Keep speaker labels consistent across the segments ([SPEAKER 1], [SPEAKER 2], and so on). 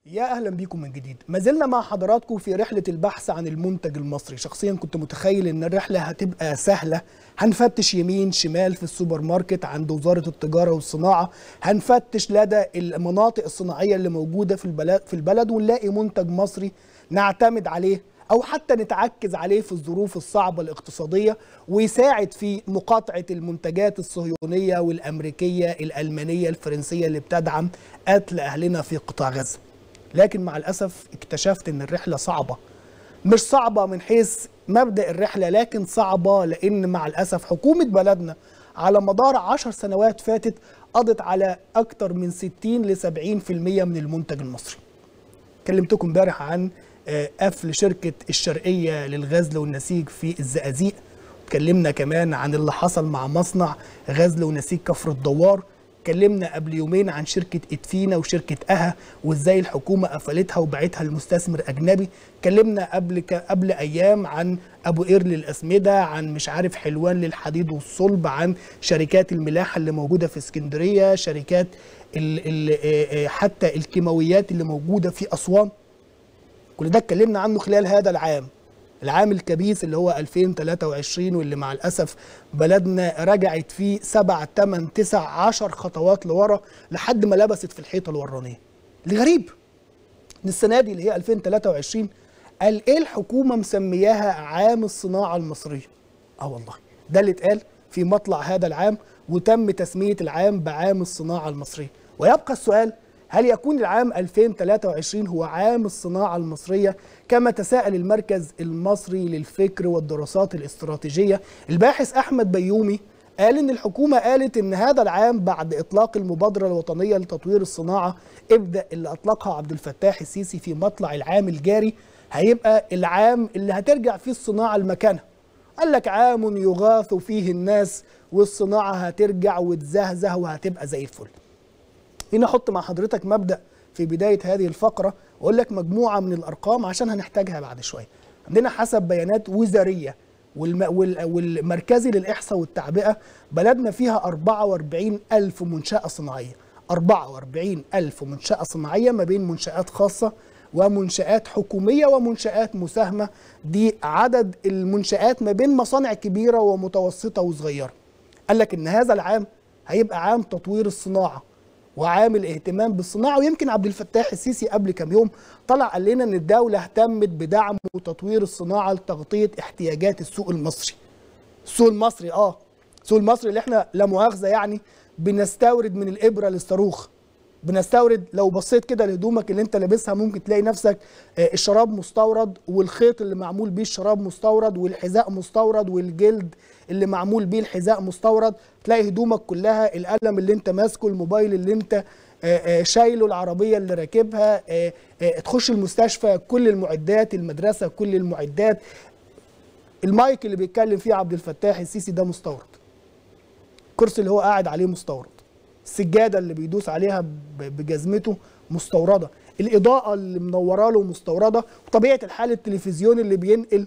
[SPEAKER 1] يا اهلا بيكم من جديد ما زلنا مع حضراتكم في رحله البحث عن المنتج المصري شخصيا كنت متخيل ان الرحله هتبقى سهله هنفتش يمين شمال في السوبر ماركت عند وزاره التجاره والصناعه هنفتش لدى المناطق الصناعيه اللي موجوده في البلد في البلد ونلاقي منتج مصري نعتمد عليه او حتى نتعكز عليه في الظروف الصعبه الاقتصاديه ويساعد في مقاطعه المنتجات الصهيونيه والامريكيه الالمانيه الفرنسيه اللي بتدعم قتل اهلنا في قطاع غزه لكن مع الأسف اكتشفت أن الرحلة صعبة مش صعبة من حيث مبدأ الرحلة لكن صعبة لأن مع الأسف حكومة بلدنا على مدار عشر سنوات فاتت قضت على أكثر من 60 ل 70% من المنتج المصري كلمتكم امبارح عن قفل شركة الشرقية للغزل والنسيج في الزقازيق اتكلمنا كمان عن اللي حصل مع مصنع غزل ونسيج كفر الدوار اتكلمنا قبل يومين عن شركة ادفينا وشركة اها وازاي الحكومة قفلتها وباعتها لمستثمر اجنبي اتكلمنا قبل ك... قبل ايام عن ابو قير للاسمدة عن مش عارف حلوان للحديد والصلب عن شركات الملاحة اللي موجودة في اسكندرية شركات ال... ال... حتى الكيماويات اللي موجودة في اسوان كل ده اتكلمنا عنه خلال هذا العام العام الكبيس اللي هو 2023 واللي مع الأسف بلدنا رجعت فيه 7 8 9 10 خطوات لورا لحد ما لبست في الحيطة الورانية الغريب ان السنة دي اللي هي 2023 قال ايه الحكومة مسمياها عام الصناعة المصرية اه والله ده اللي اتقال في مطلع هذا العام وتم تسمية العام بعام الصناعة المصرية ويبقى السؤال هل يكون العام 2023 هو عام الصناعة المصرية كما تساءل المركز المصري للفكر والدراسات الاستراتيجية الباحث أحمد بيومي قال إن الحكومة قالت إن هذا العام بعد إطلاق المبادرة الوطنية لتطوير الصناعة ابدأ اللي أطلقها عبد الفتاح السيسي في مطلع العام الجاري هيبقى العام اللي هترجع فيه الصناعة لمكانها قال لك عام يغاث فيه الناس والصناعة هترجع وتزهزه وهتبقى زي الفل هنا احط مع حضرتك مبدا في بدايه هذه الفقره واقول لك مجموعه من الارقام عشان هنحتاجها بعد شويه عندنا حسب بيانات وزاريه والم... وال... والمركزي للاحصاء والتعبئه بلدنا فيها 44 الف منشاه صناعيه 44 الف منشاه صناعيه ما بين منشات خاصه ومنشآت حكومية ومنشآت مساهمة دي عدد المنشآت ما بين مصانع كبيرة ومتوسطة وصغيرة قال لك إن هذا العام هيبقى عام تطوير الصناعة وعامل اهتمام بالصناعه ويمكن عبد الفتاح السيسي قبل كام يوم طلع قال لنا ان الدوله اهتمت بدعم وتطوير الصناعه لتغطيه احتياجات السوق المصري. السوق المصري اه السوق المصري اللي احنا لا مؤاخذه يعني بنستورد من الابره للصاروخ. بنستورد لو بصيت كده لهدومك اللي انت لابسها ممكن تلاقي نفسك الشراب مستورد والخيط اللي معمول بيه الشراب مستورد والحذاء مستورد والجلد اللي معمول بيه الحذاء مستورد تلاقي هدومك كلها القلم اللي انت ماسكه الموبايل اللي انت شايله العربيه اللي راكبها تخش المستشفى كل المعدات المدرسه كل المعدات المايك اللي بيتكلم فيه عبد الفتاح السيسي ده مستورد الكرسي اللي هو قاعد عليه مستورد السجاده اللي بيدوس عليها بجزمته مستورده الاضاءه اللي منوره له مستورده وطبيعه الحال التلفزيون اللي بينقل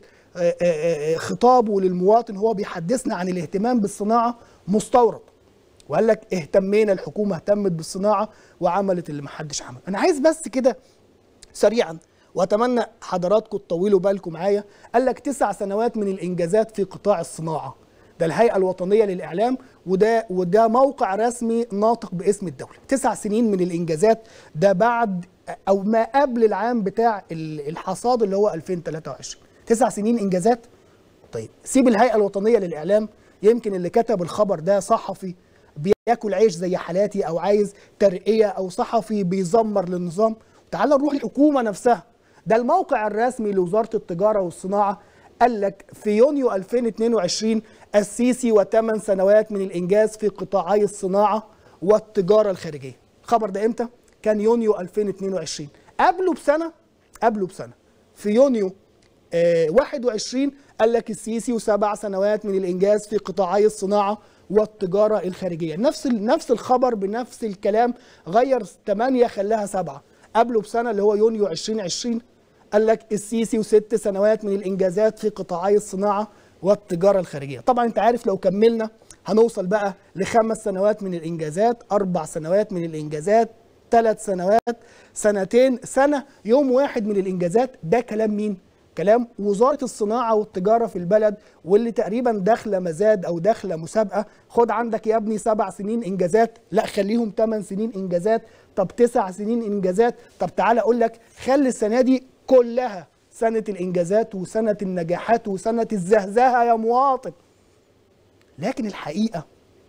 [SPEAKER 1] خطابه للمواطن هو بيحدثنا عن الاهتمام بالصناعه مستورد وقال لك اهتمينا الحكومه اهتمت بالصناعه وعملت اللي محدش عمل انا عايز بس كده سريعا واتمنى حضراتكم تطولوا بالكم معايا قال لك تسع سنوات من الانجازات في قطاع الصناعه ده الهيئه الوطنيه للاعلام وده وده موقع رسمي ناطق باسم الدوله تسع سنين من الانجازات ده بعد او ما قبل العام بتاع الحصاد اللي هو 2023 تسع سنين انجازات طيب سيب الهيئه الوطنيه للاعلام يمكن اللي كتب الخبر ده صحفي بياكل عيش زي حالاتي او عايز ترقيه او صحفي بيزمر للنظام تعال نروح الحكومه نفسها ده الموقع الرسمي لوزاره التجاره والصناعه قال لك في يونيو 2022 السيسي وثمان سنوات من الانجاز في قطاعي الصناعه والتجاره الخارجيه الخبر ده امتى كان يونيو 2022 قبله بسنه قبله بسنه في يونيو آه 21 قال لك السيسي وسبع سنوات من الانجاز في قطاعي الصناعه والتجاره الخارجيه نفس نفس الخبر بنفس الكلام غير 8 خلاها 7 قبله بسنه اللي هو يونيو 2020 قال لك السيسي وست سنوات من الانجازات في قطاعي الصناعه والتجاره الخارجيه طبعا انت عارف لو كملنا هنوصل بقى لخمس سنوات من الانجازات اربع سنوات من الانجازات ثلاث سنوات سنتين سنه يوم واحد من الانجازات ده كلام مين كلام وزاره الصناعه والتجاره في البلد واللي تقريبا داخله مزاد او داخله مسابقه خد عندك يا ابني سبع سنين انجازات لا خليهم ثمان سنين انجازات طب تسع سنين انجازات طب تعالى اقول لك خلي السنه دي كلها سنه الانجازات وسنه النجاحات وسنه الزهزهه يا مواطن لكن الحقيقه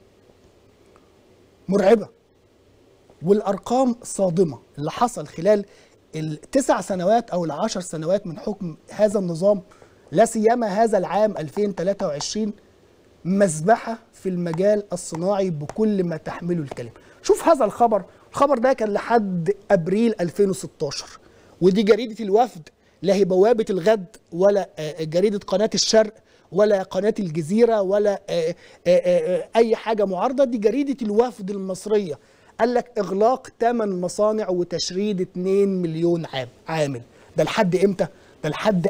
[SPEAKER 1] مرعبه والارقام صادمه اللي حصل خلال التسع سنوات او العشر سنوات من حكم هذا النظام لا سيما هذا العام 2023 مذبحه في المجال الصناعي بكل ما تحمله الكلمه. شوف هذا الخبر، الخبر ده كان لحد ابريل 2016 ودي جريده الوفد لا هي بوابه الغد ولا جريده قناه الشرق ولا قناه الجزيره ولا اي حاجه معارضه دي جريده الوفد المصريه قال لك اغلاق 8 مصانع وتشريد 2 مليون عام عامل ده لحد امتى ده لحد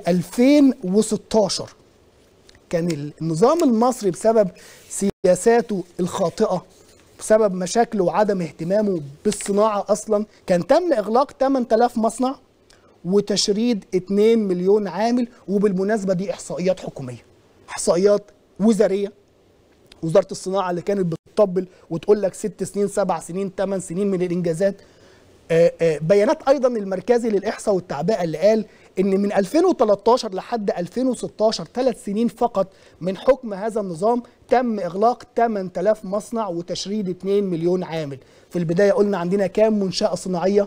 [SPEAKER 1] 2016 كان النظام المصري بسبب سياساته الخاطئه بسبب مشاكله وعدم اهتمامه بالصناعه اصلا كان تم اغلاق 8000 مصنع وتشريد 2 مليون عامل وبالمناسبه دي احصائيات حكوميه احصائيات وزاريه وزاره الصناعه اللي كانت بتطبل وتقول لك ست سنين سبع سنين ثمان سنين من الانجازات آآ آآ بيانات ايضا المركزي للاحصاء والتعبئه اللي قال ان من 2013 لحد 2016 ثلاث سنين فقط من حكم هذا النظام تم اغلاق 8000 مصنع وتشريد 2 مليون عامل في البدايه قلنا عندنا كام منشاه صناعيه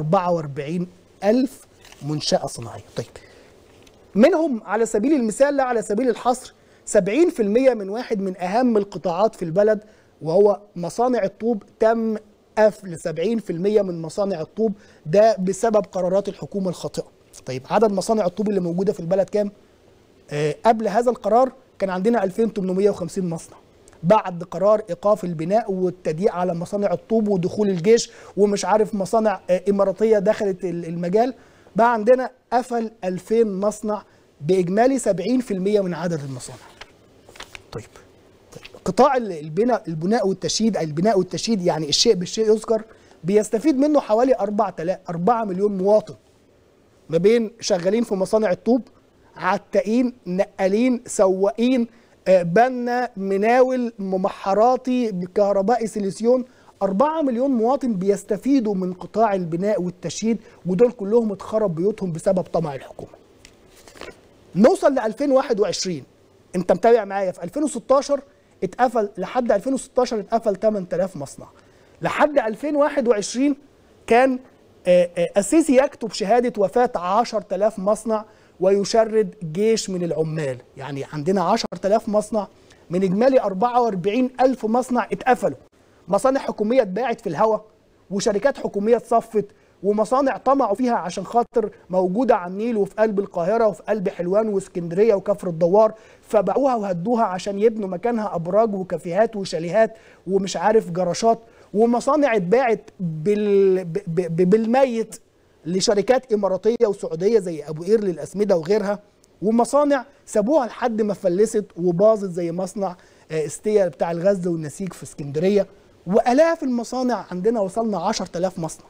[SPEAKER 1] 44000 منشاه صناعيه طيب منهم على سبيل المثال لا على سبيل الحصر 70% من واحد من اهم القطاعات في البلد وهو مصانع الطوب تم قفل 70% من مصانع الطوب ده بسبب قرارات الحكومه الخاطئه. طيب عدد مصانع الطوب اللي موجوده في البلد كام؟ آه قبل هذا القرار كان عندنا 2850 مصنع. بعد قرار ايقاف البناء والتضييق على مصانع الطوب ودخول الجيش ومش عارف مصانع آه اماراتيه دخلت المجال بقى عندنا قفل 2000 مصنع باجمالي 70% من عدد المصانع. طيب قطاع البناء البناء والتشييد البناء والتشييد يعني الشيء بالشيء يذكر بيستفيد منه حوالي 4 4 مليون مواطن ما بين شغالين في مصانع الطوب عتاقين نقالين سواقين بنا مناول ممحراتي كهربائي سيليسيون 4 مليون مواطن بيستفيدوا من قطاع البناء والتشييد ودول كلهم اتخرب بيوتهم بسبب طمع الحكومه. نوصل ل 2021 انت متابع معايا في 2016 اتقفل لحد 2016 اتقفل 8000 مصنع لحد 2021 كان السيسي يكتب شهادة وفاة 10000 مصنع ويشرد جيش من العمال يعني عندنا 10000 مصنع من إجمالي 44000 مصنع اتقفلوا مصانع حكومية اتباعت في الهواء وشركات حكومية اتصفت ومصانع طمعوا فيها عشان خاطر موجودة على النيل وفي قلب القاهرة وفي قلب حلوان واسكندرية وكفر الدوار فباعوها وهدوها عشان يبنوا مكانها أبراج وكافيهات وشاليهات ومش عارف جراشات ومصانع اتباعت بال... ب... ب... بالميت لشركات إماراتية وسعودية زي أبو قير للأسمدة وغيرها ومصانع سابوها لحد ما فلست وباظت زي مصنع استيا بتاع الغزل والنسيج في اسكندرية وآلاف المصانع عندنا وصلنا 10000 مصنع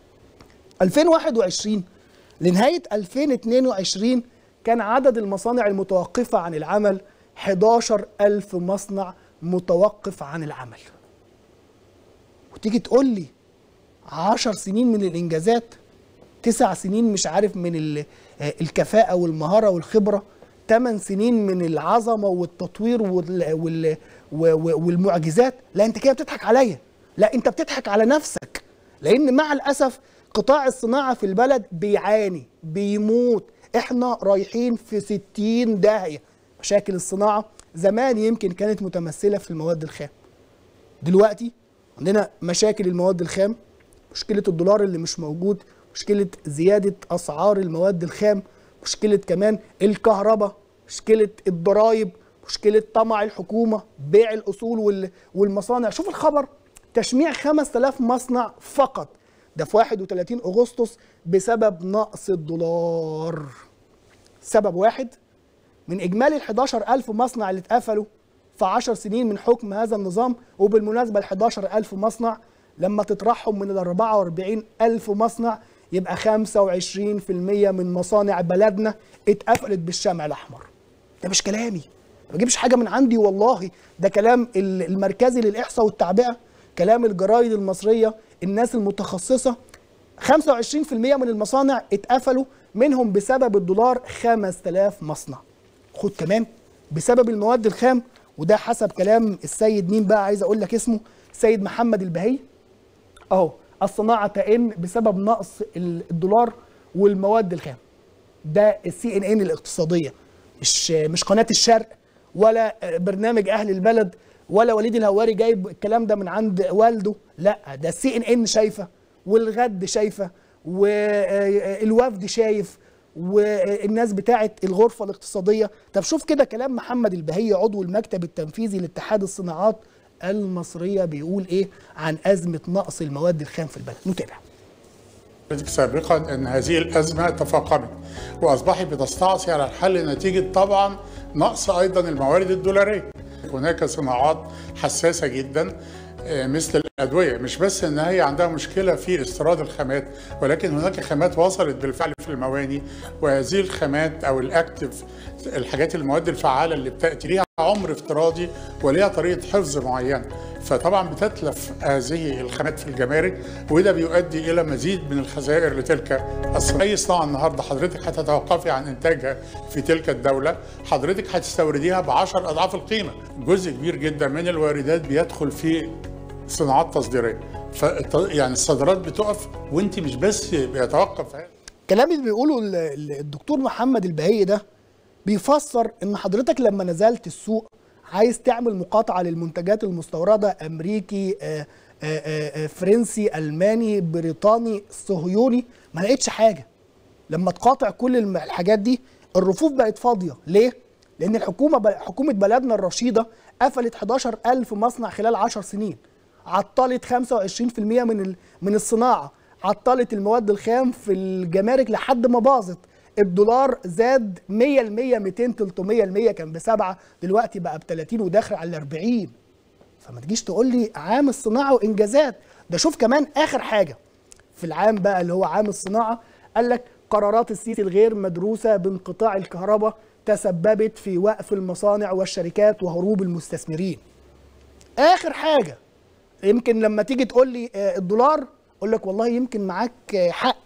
[SPEAKER 1] 2021 لنهاية 2022 كان عدد المصانع المتوقفة عن العمل 11 ألف مصنع متوقف عن العمل وتيجي تقول لي 10 سنين من الإنجازات تسع سنين مش عارف من الكفاءة والمهارة والخبرة 8 سنين من العظمة والتطوير وال والمعجزات لا انت كده بتضحك عليا لا انت بتضحك على نفسك لان مع الاسف قطاع الصناعة في البلد بيعاني بيموت احنا رايحين في ستين داهية مشاكل الصناعة زمان يمكن كانت متمثلة في المواد الخام دلوقتي عندنا مشاكل المواد الخام مشكلة الدولار اللي مش موجود مشكلة زيادة أسعار المواد الخام مشكلة كمان الكهرباء مشكلة الضرايب مشكلة طمع الحكومة بيع الأصول والمصانع شوف الخبر تشميع 5000 مصنع فقط ده في 31 أغسطس بسبب نقص الدولار سبب واحد من إجمالي ال 11000 مصنع اللي اتقفلوا في 10 سنين من حكم هذا النظام وبالمناسبة ال 11000 مصنع لما تطرحهم من ال 44 ألف مصنع يبقى 25% من مصانع بلدنا اتقفلت بالشمع الأحمر ده مش كلامي ما بجيبش حاجة من عندي والله ده كلام المركزي للإحصاء والتعبئة كلام الجرايد المصرية الناس المتخصصة 25% من المصانع اتقفلوا منهم بسبب الدولار 5000 مصنع خد كمان بسبب المواد الخام وده حسب كلام السيد مين بقى عايز اقول لك اسمه السيد محمد البهي اهو الصناعه تئن بسبب نقص الدولار والمواد الخام ده السي ان ان الاقتصاديه مش مش قناه الشرق ولا برنامج اهل البلد ولا وليد الهواري جايب الكلام ده من عند والده لا ده السي ان ان شايفه والغد شايفه والوفد شايف والناس بتاعه الغرفه الاقتصاديه طب شوف كده كلام محمد البهي عضو المكتب التنفيذي لاتحاد الصناعات المصريه بيقول ايه عن ازمه نقص المواد الخام في البلد نتابع
[SPEAKER 2] سابقا ان هذه الازمه تفاقمت واصبحت بتستعصي على الحل نتيجه طبعا نقص ايضا الموارد الدولاريه هناك صناعات حساسه جدا مثل الادويه مش بس ان هي عندها مشكله في استيراد الخامات ولكن هناك خامات وصلت بالفعل في المواني وهذه الخامات او الاكتف الحاجات المواد الفعاله اللي بتاتي ليها عمر افتراضي وليها طريقه حفظ معينه فطبعا بتتلف هذه الخامات في الجمارك وده بيؤدي الى مزيد من الخسائر لتلك الصناعه اي صناعه النهارده حضرتك هتتوقفي عن انتاجها في تلك الدوله حضرتك هتستورديها ب 10 اضعاف القيمه جزء كبير جدا من الواردات بيدخل في صناعات تصديريه ف يعني الصادرات بتقف وانت مش بس بيتوقف
[SPEAKER 1] الكلام اللي بيقوله الدكتور محمد البهي ده بيفسر ان حضرتك لما نزلت السوق عايز تعمل مقاطعه للمنتجات المستورده امريكي آآ آآ فرنسي الماني بريطاني صهيوني ما لقيتش حاجه لما تقاطع كل الحاجات دي الرفوف بقت فاضيه ليه لان الحكومه حكومه بلدنا الرشيده قفلت 11000 مصنع خلال 10 سنين عطلت 25% من من الصناعه عطلت المواد الخام في الجمارك لحد ما باظت الدولار زاد 100% 200 300% كان بسبعه دلوقتي بقى ب 30 وداخل على 40 فما تجيش تقول لي عام الصناعه وانجازات ده شوف كمان اخر حاجه في العام بقى اللي هو عام الصناعه قال لك قرارات السيسي الغير مدروسه بانقطاع الكهرباء تسببت في وقف المصانع والشركات وهروب المستثمرين اخر حاجه يمكن لما تيجي تقول لي الدولار اقول لك والله يمكن معاك حق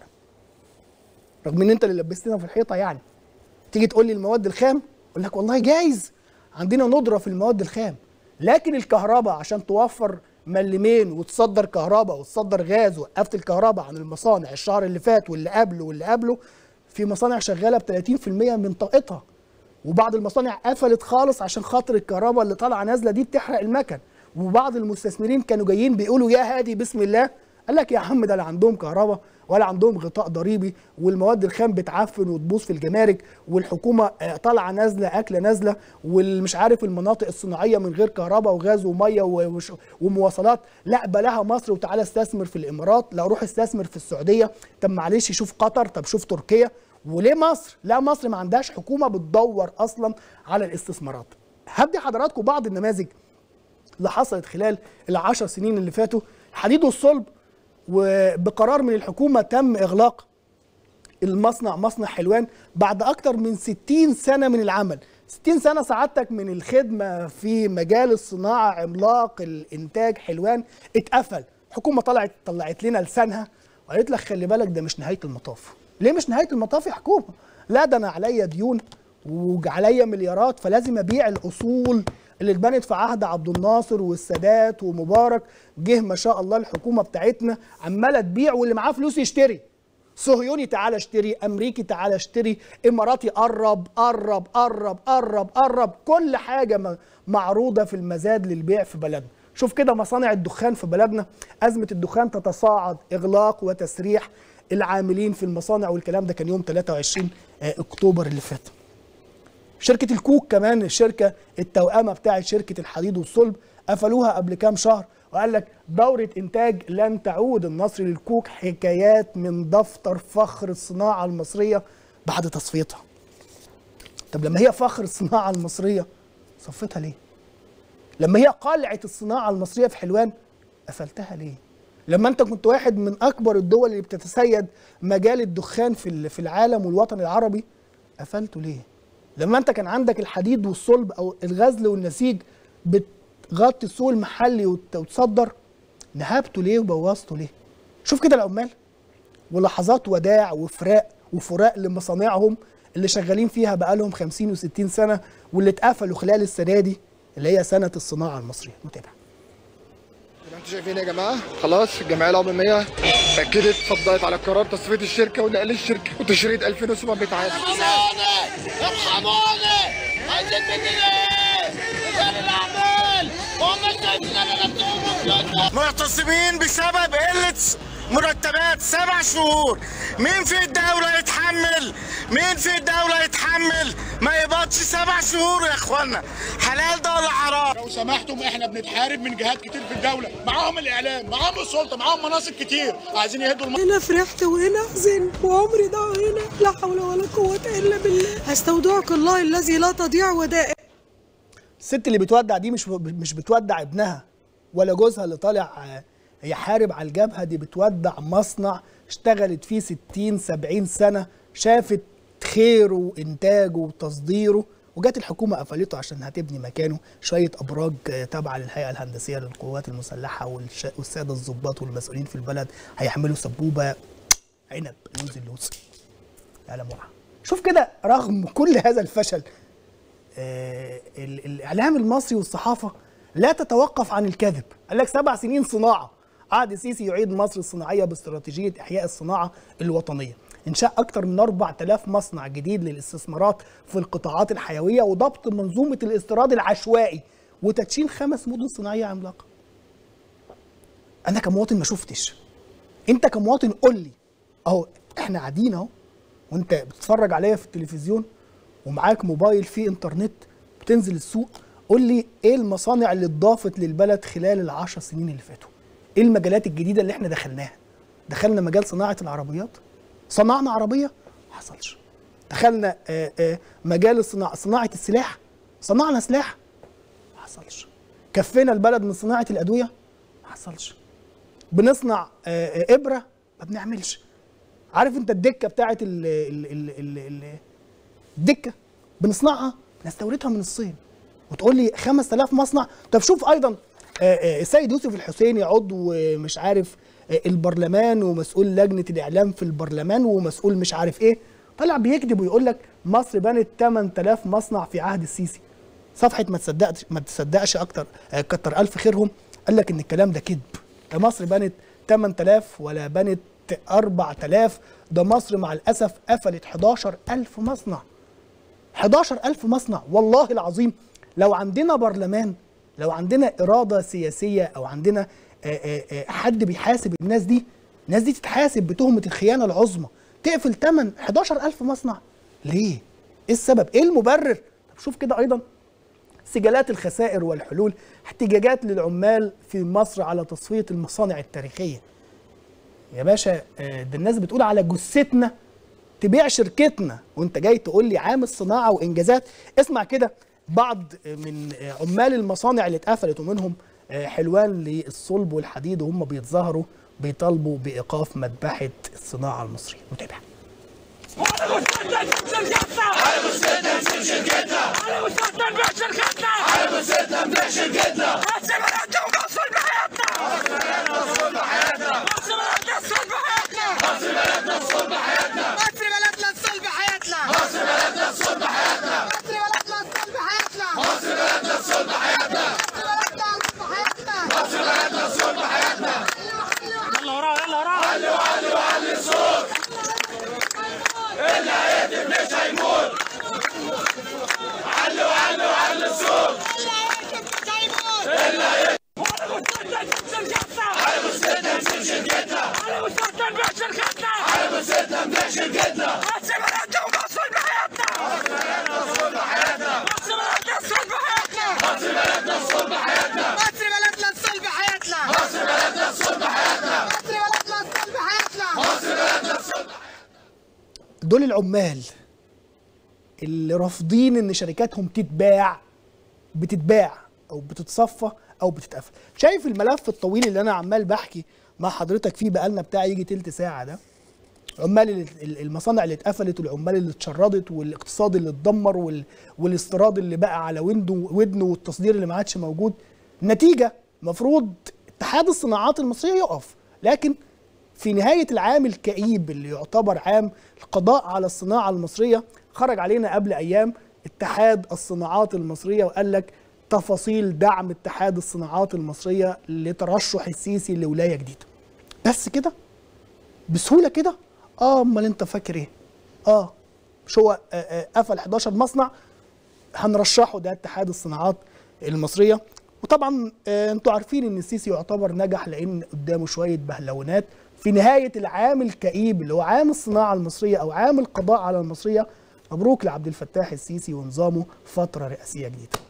[SPEAKER 1] رغم ان انت اللي لبستنا في الحيطه يعني تيجي تقول لي المواد الخام اقول لك والله جايز عندنا ندره في المواد الخام لكن الكهرباء عشان توفر ملمين وتصدر كهرباء وتصدر غاز وقفت الكهرباء عن المصانع الشهر اللي فات واللي قبله واللي قبله في مصانع شغاله ب 30% من طاقتها وبعض المصانع قفلت خالص عشان خاطر الكهرباء اللي طالعه نازله دي بتحرق المكن وبعض المستثمرين كانوا جايين بيقولوا يا هادي بسم الله قال لك يا عم ده لا عندهم كهرباء ولا عندهم غطاء ضريبي والمواد الخام بتعفن وتبوظ في الجمارك والحكومه طالعه نازله اكله نازله والمش عارف المناطق الصناعيه من غير كهرباء وغاز وميه ومواصلات لا بلاها مصر وتعالى استثمر في الامارات لا روح استثمر في السعوديه طب معلش شوف قطر طب شوف تركيا وليه مصر؟ لا مصر ما عندهاش حكومه بتدور اصلا على الاستثمارات. هدي حضراتكم بعض النماذج اللي حصلت خلال العشر سنين اللي فاتوا الحديد والصلب وبقرار من الحكومة تم إغلاق المصنع مصنع حلوان بعد أكتر من 60 سنة من العمل 60 سنة سعادتك من الخدمة في مجال الصناعة عملاق الإنتاج حلوان اتقفل الحكومة طلعت طلعت لنا لسانها وقالت لك خلي بالك ده مش نهاية المطاف ليه مش نهاية المطاف يا حكومة لا ده أنا عليا ديون وعليا مليارات فلازم أبيع الأصول اللي اتبنت في عهد عبد الناصر والسادات ومبارك جه ما شاء الله الحكومه بتاعتنا عماله تبيع واللي معاه فلوس يشتري صهيوني تعالى اشتري امريكي تعالى اشتري اماراتي قرب قرب قرب قرب قرب كل حاجه معروضه في المزاد للبيع في بلدنا شوف كده مصانع الدخان في بلدنا ازمه الدخان تتصاعد اغلاق وتسريح العاملين في المصانع والكلام ده كان يوم 23 اكتوبر اللي فات شركة الكوك كمان الشركة التوأمة بتاعت شركة الحديد والصلب قفلوها قبل كام شهر وقال لك دورة إنتاج لن تعود النصر للكوك حكايات من دفتر فخر الصناعة المصرية بعد تصفيتها طب لما هي فخر الصناعة المصرية صفتها ليه؟ لما هي قلعة الصناعة المصرية في حلوان قفلتها ليه؟ لما انت كنت واحد من اكبر الدول اللي بتتسيد مجال الدخان في ال- في العالم والوطن العربي قفلته ليه لما انت كان عندك الحديد والصلب او الغزل والنسيج بتغطي السوق المحلي وت- وتصدر نهبته ليه وبوظته ليه شوف كده العمال ولحظات وداع وفراق وفراق لمصانعهم اللي شغالين فيها بقالهم 50 و60 سنه واللي اتقفلوا خلال السنه دي اللي هي سنه الصناعه المصريه متابع
[SPEAKER 3] زي ما انتم شايفين يا جماعه خلاص الجمعيه العموميه اكدت صدقت على قرار تصفيه الشركه ونقل الشركه وتشريد 2700 عام
[SPEAKER 4] ارحموني ارحموني عايزين مني ايه؟ رجال الاعمال هم شايفين انا نفسهم بيوتنا
[SPEAKER 5] معتصمين بسبب قلة مرتبات سبع شهور مين في الدولة يتحمل مين في الدولة يتحمل ما يقبضش سبع شهور يا اخوانا حلال ده ولا حرام
[SPEAKER 6] لو سمحتم احنا بنتحارب من جهات كتير في الدوله معاهم الاعلام معاهم السلطه معاهم مناصب كتير عايزين يهدوا الم...
[SPEAKER 7] هنا فرحت وهنا حزنت وعمري ضاع هنا لا حول ولا قوة إلا بالله أستودعك الله الذي لا تضيع ودائع
[SPEAKER 1] الست اللي بتودع دي مش مش بتودع ابنها ولا جوزها اللي طالع آه، يحارب على الجبهه دي بتودع مصنع اشتغلت فيه 60 70 سنه شافت خيره وانتاجه وتصديره وجت الحكومه قفلته عشان هتبني مكانه شويه ابراج آه، تابعه للهيئه الهندسيه للقوات المسلحه والش- والساده الضباط والمسؤولين في البلد هيحملوا سبوبه عنب لوز اللوز يا لموعه شوف كده رغم كل هذا الفشل آه، ال- الاعلام المصري والصحافه لا تتوقف عن الكذب قال لك سبع سنين صناعه قعد السيسي يعيد مصر الصناعيه باستراتيجيه احياء الصناعه الوطنيه انشاء اكثر من 4000 مصنع جديد للاستثمارات في القطاعات الحيويه وضبط منظومه الاستيراد العشوائي وتدشين خمس مدن صناعيه عملاقه انا كمواطن ما شفتش انت كمواطن قول لي اهو احنا قاعدين اهو وانت بتتفرج عليا في التلفزيون ومعاك موبايل فيه انترنت بتنزل السوق قول لي ايه المصانع اللي اتضافت للبلد خلال العشر سنين اللي فاتوا ايه المجالات الجديده اللي احنا دخلناها دخلنا مجال صناعه العربيات صنعنا عربيه ما حصلش دخلنا آه، آه، مجال الصناعه صناعه السلاح صنعنا سلاح ما حصلش كفينا البلد من صناعه الادويه ما حصلش بنصنع آه، آه، ابره ما بنعملش عارف انت الدكه بتاعت ال ال ال ال ال الدكه بنصنعها نستوردها من الصين وتقول لي 5000 مصنع طب شوف ايضا آه، آه، السيد يوسف الحسيني عضو آه، مش عارف آه، البرلمان ومسؤول لجنه الاعلام في البرلمان ومسؤول مش عارف ايه طلع بيكذب ويقول لك مصر بنت 8000 مصنع في عهد السيسي صفحه ما تصدقش ما تصدقش اكتر آه، كتر الف خيرهم قال لك ان الكلام ده كذب ده مصر بنت 8000 ولا بنت 4000 ده مصر مع الاسف قفلت 11000 مصنع 11000 مصنع والله العظيم لو عندنا برلمان لو عندنا إرادة سياسية أو عندنا آه، آه، آه، حد بيحاسب الناس دي الناس دي تتحاسب بتهمة الخيانة العظمى تقفل 8 11000 مصنع ليه؟ إيه السبب؟ إيه المبرر؟ طب شوف كده أيضا سجلات الخسائر والحلول احتجاجات للعمال في مصر على تصفية المصانع التاريخية يا باشا آه، ده الناس بتقول على جثتنا تبيع شركتنا وانت جاي تقول لي عامل صناعه وانجازات اسمع كده بعض من عمال المصانع اللي اتقفلت ومنهم حلوان للصلب والحديد وهم بيتظاهروا بيطالبوا بايقاف مذبحه الصناعه المصريه متابع
[SPEAKER 4] مصر بلدنا الصلب حياتنا مصر بلدنا الصلب حياتنا مصر بلدنا الصلب حياتنا مصر بلدنا الصلب حياتنا مصر بلدنا الصلب حياتنا يلا ورا يلا ورا علي وعلي وعلي الصوت اللي هيهدف مش هيموت علي وعلي وعلي الصوت اللي هيهدف مش هيموت اللي هيهدف على مسجدنا نسيب شركتنا على مسجدنا نبيع شركتنا على مسجدنا نبيع شركتنا مصر بلدنا ومصر بحياتنا مصر بلدنا الصلب حياتنا مصر بلدنا الصلب حياتنا مصر بلدنا الصلب حياتنا مصر بلدنا الصلب حياتنا مصر بلدنا الصلب حياتنا مصر بلدنا الصلب حياتنا مصر بلدنا الصلب
[SPEAKER 1] دول العمال اللي رافضين ان شركاتهم تتباع بتتباع او بتتصفى او بتتقفل شايف الملف الطويل اللي انا عمال بحكي مع حضرتك فيه بقالنا بتاع يجي تلت ساعه ده عمال ال- ال- المصانع اللي اتقفلت والعمال اللي اتشردت والاقتصاد اللي اتدمر وال... والاستيراد اللي بقى على ودنه ودنه والتصدير اللي ما عادش موجود نتيجه مفروض اتحاد الصناعات المصريه يقف لكن في نهايه العام الكئيب اللي يعتبر عام القضاء على الصناعه المصريه خرج علينا قبل ايام اتحاد الصناعات المصريه وقال لك تفاصيل دعم اتحاد الصناعات المصريه لترشح السيسي لولايه جديده بس كده بسهوله كده اه امال انت فاكر ايه اه مش هو آه، آه، قفل 11 مصنع هنرشحه ده اتحاد الصناعات المصريه وطبعا آه، انتوا عارفين ان السيسي يعتبر نجح لان قدامه شويه بهلونات في نهايه العام الكئيب اللي هو عام الصناعه المصريه او عام القضاء على المصريه مبروك لعبد الفتاح السيسي ونظامه فتره رئاسيه جديده